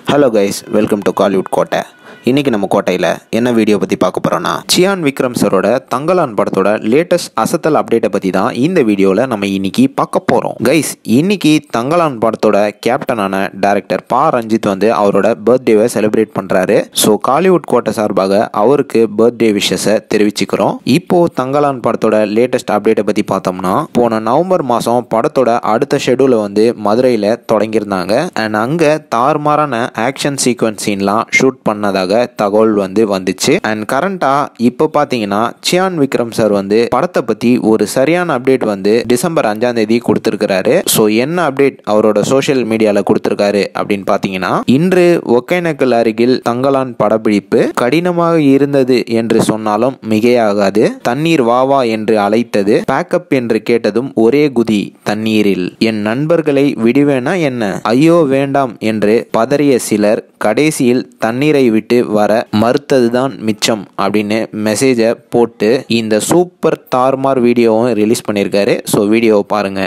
hello guys welcome to Kollywood Kottai இன்னைக்கு நம்ம கோட்டையில் என்ன வீடியோ பற்றி பார்க்க போகிறோன்னா சியான் விக்ரம் சரோட தங்கலான் படத்தோட லேட்டஸ்ட் அசத்தல் அப்டேட்டை பற்றி தான் இந்த வீடியோவில் நம்ம இன்னைக்கு பார்க்க போகிறோம் கைஸ் இன்னைக்கு தங்கலான் படத்தோட கேப்டனான டைரக்டர் பா ரஞ்சித் வந்து அவரோட பர்த்டேவை செலிப்ரேட் பண்ணுறாரு ஸோ காலிவுட் கோட்டை சார்பாக அவருக்கு பர்த்டே விஷஸை தெரிவிச்சுக்கிறோம் இப்போ தங்கலான் படத்தோட லேட்டஸ்ட் அப்டேட்டை பற்றி பார்த்தோம்னா போன நவம்பர் மாதம் படத்தோட அடுத்த ஷெடியூலை வந்து மதுரையில் தொடங்கியிருந்தாங்க அண்ட் அங்கே தாறுமாறான ஆக்ஷன் சீக்வன்ஸ் சீன்லாம் ஷூட் பண்ணதாக தகவல் வந்து வந்துச்சு அண்ட் கரண்டா இப்போ பார்த்தீங்கன்னா சியான் விக்ரம் சார் வந்து படத்தை பற்றி ஒரு சரியான அப்டேட் வந்து டிசம்பர் அஞ்சாம் தேதி கொடுத்துருக்கிறாரு ஸோ என்ன அப்டேட் அவரோட சோஷியல் மீடியாவில் கொடுத்துருக்காரு அப்படின்னு பார்த்தீங்கன்னா இன்று ஒகேனக்கல் அருகில் தங்கலான் படப்பிடிப்பு கடினமாக இருந்தது என்று சொன்னாலும் மிகையாகாது தண்ணீர் வா வா என்று அழைத்தது பேக்கப் என்று கேட்டதும் ஒரே குதி தண்ணீரில் என் நண்பர்களை விடுவேனா என்ன ஐயோ வேண்டாம் என்று பதறிய சிலர் கடைசியில் தண்ணீரை விட்டு வர மறுத்ததுதான் மிச்சம் அப்படின்னு மெசேஜை போட்டு இந்த சூப்பர் தார்மார் வீடியோவும் ரிலீஸ் பண்ணியிருக்காரு ஸோ வீடியோவை பாருங்க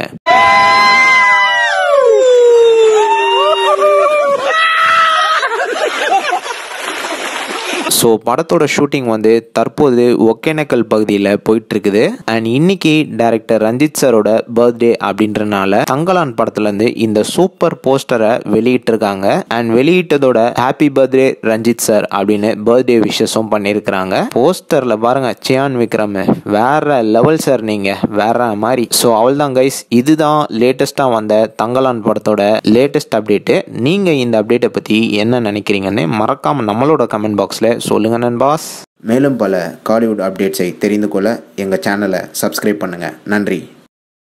ஸோ படத்தோட ஷூட்டிங் வந்து தற்போது ஒகேனக்கல் பகுதியில் போயிட்டு இருக்குது அண்ட் இன்னைக்கு டைரக்டர் ரஞ்சித் சாரோட பர்த்டே அப்படின்றனால தங்கலான் படத்துலேருந்து இந்த சூப்பர் போஸ்டரை வெளியிட்டிருக்காங்க அண்ட் வெளியிட்டதோட ஹாப்பி பர்த்டே ரஞ்சித் சார் அப்படின்னு பர்த்டே விஷஸும் பண்ணியிருக்கிறாங்க போஸ்டரில் பாருங்க சியான் விக்ரம் வேற லெவல் சார் நீங்கள் வேற மாதிரி ஸோ அவள் தான் கைஸ் இதுதான் லேட்டஸ்ட்டாக வந்த தங்கலான் படத்தோட லேட்டஸ்ட் அப்டேட்டு நீங்கள் இந்த அப்டேட்டை பற்றி என்ன நினைக்கிறீங்கன்னு மறக்காமல் நம்மளோட கமெண்ட் பாக்ஸில் சொல்லுங்க நண்பாஸ் மேலும் பல காலிவுட் அப்டேட்ஸை தெரிந்து கொள்ள எங்கள் சேனலை சப்ஸ்கிரைப் பண்ணுங்கள் நன்றி